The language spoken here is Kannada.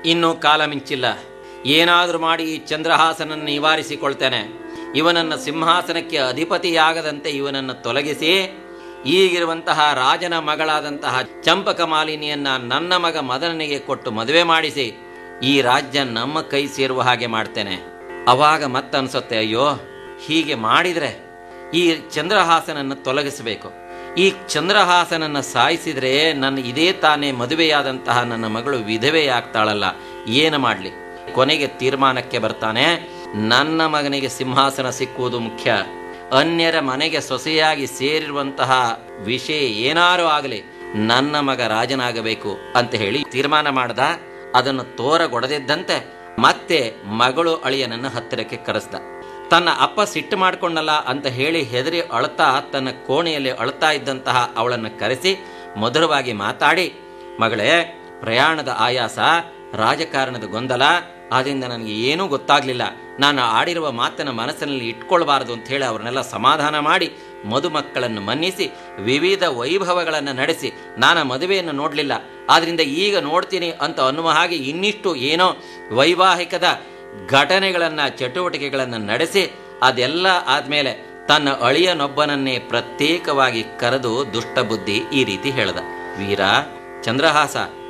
ಇನ್ನೂ ಕಾಲ ಮಿಂಚಿಲ್ಲ ಏನಾದರೂ ಮಾಡಿ ಈ ಚಂದ್ರಹಾಸನನ್ನು ನಿವಾರಿಸಿಕೊಳ್ತೇನೆ ಇವನನ್ನು ಸಿಂಹಾಸನಕ್ಕೆ ಅಧಿಪತಿಯಾಗದಂತೆ ಇವನನ್ನು ತೊಲಗಿಸಿ ಈಗಿರುವಂತಹ ರಾಜನ ಮಗಳಾದಂತಹ ಚಂಪಕ ಮಾಲಿನಿಯನ್ನ ನನ್ನ ಮಗ ಮದನನಿಗೆ ಕೊಟ್ಟು ಮದುವೆ ಮಾಡಿಸಿ ಈ ರಾಜ್ಯ ನಮ್ಮ ಕೈ ಸೇರುವ ಹಾಗೆ ಮಾಡ್ತೇನೆ ಅವಾಗ ಮತ್ತನ್ಸುತ್ತೆ ಅಯ್ಯೋ ಹೀಗೆ ಮಾಡಿದ್ರೆ ಈ ಚಂದ್ರಹಾಸನನ್ನು ತೊಲಗಿಸಬೇಕು ಈ ಚಂದ್ರಹಾಸನನ್ನ ಸಾಯಿಸಿದ್ರೆ ನನ್ನ ಇದೇ ತಾನೇ ಮದುವೆಯಾದಂತಹ ನನ್ನ ಮಗಳು ವಿಧವೆಯಾಗ್ತಾಳಲ್ಲ ಏನು ಮಾಡಲಿ ಕೊನೆಗೆ ತೀರ್ಮಾನಕ್ಕೆ ಬರ್ತಾನೆ ನನ್ನ ಮಗನಿಗೆ ಸಿಂಹಾಸನ ಸಿಕ್ಕುವುದು ಮುಖ್ಯ ಅನ್ಯರ ಮನೆಗೆ ಸೊಸೆಯಾಗಿ ಸೇರಿರುವಂತಹ ವಿಷಯ ಏನಾರು ಆಗಲಿ ನನ್ನ ಮಗ ರಾಜನಾಗಬೇಕು ಅಂತ ಹೇಳಿ ತೀರ್ಮಾನ ಮಾಡ್ದ ಅದನ್ನು ತೋರಗೊಡದಿದ್ದಂತೆ ಮತ್ತೆ ಮಗಳು ಅಳಿಯನನ್ನು ಹತ್ತಿರಕ್ಕೆ ಕರೆಸ್ದ ತನ್ನ ಅಪ್ಪ ಸಿಟ್ಟು ಮಾಡ್ಕೊಂಡಲ್ಲ ಅಂತ ಹೇಳಿ ಹೆದರಿ ಅಳ್ತಾ ತನ್ನ ಕೋಣೆಯಲ್ಲಿ ಅಳ್ತಾ ಇದ್ದಂತಹ ಅವಳನ್ನು ಕರೆಸಿ ಮಧುರವಾಗಿ ಮಾತಾಡಿ ಮಗಳೇ ಪ್ರಯಾಣದ ಆಯಾಸ ರಾಜಕಾರಣದ ಗೊಂದಲ ಆದ್ರಿಂದ ನನಗೆ ಏನೂ ಗೊತ್ತಾಗ್ಲಿಲ್ಲ ನಾನು ಆಡಿರುವ ಮಾತನ್ನ ಮನಸ್ಸಿನಲ್ಲಿ ಇಟ್ಕೊಳ್ಬಾರದು ಅಂತ ಹೇಳಿ ಅವ್ರನ್ನೆಲ್ಲ ಸಮಾಧಾನ ಮಾಡಿ ಮದುಮಕ್ಕಳನ್ನು ಮನ್ನಿಸಿ ವಿವಿಧ ವೈಭವಗಳನ್ನು ನಡೆಸಿ ನಾನು ಮದುವೆಯನ್ನು ನೋಡಲಿಲ್ಲ ಆದ್ರಿಂದ ಈಗ ನೋಡ್ತೀನಿ ಅಂತ ಅನ್ನುವ ಹಾಗೆ ಇನ್ನಿಷ್ಟು ಏನೋ ವೈವಾಹಿಕದ ಘಟನೆಗಳನ್ನ ಚಟುವಟಿಕೆಗಳನ್ನು ನಡೆಸಿ ಅದೆಲ್ಲ ಆದ್ಮೇಲೆ ತನ್ನ ಅಳಿಯನೊಬ್ಬನನ್ನೇ ಪ್ರತ್ಯೇಕವಾಗಿ ಕರೆದು ದುಷ್ಟಬುದ್ಧಿ ಈ ರೀತಿ ಹೇಳ್ದ ವೀರ ಚಂದ್ರಹಾಸ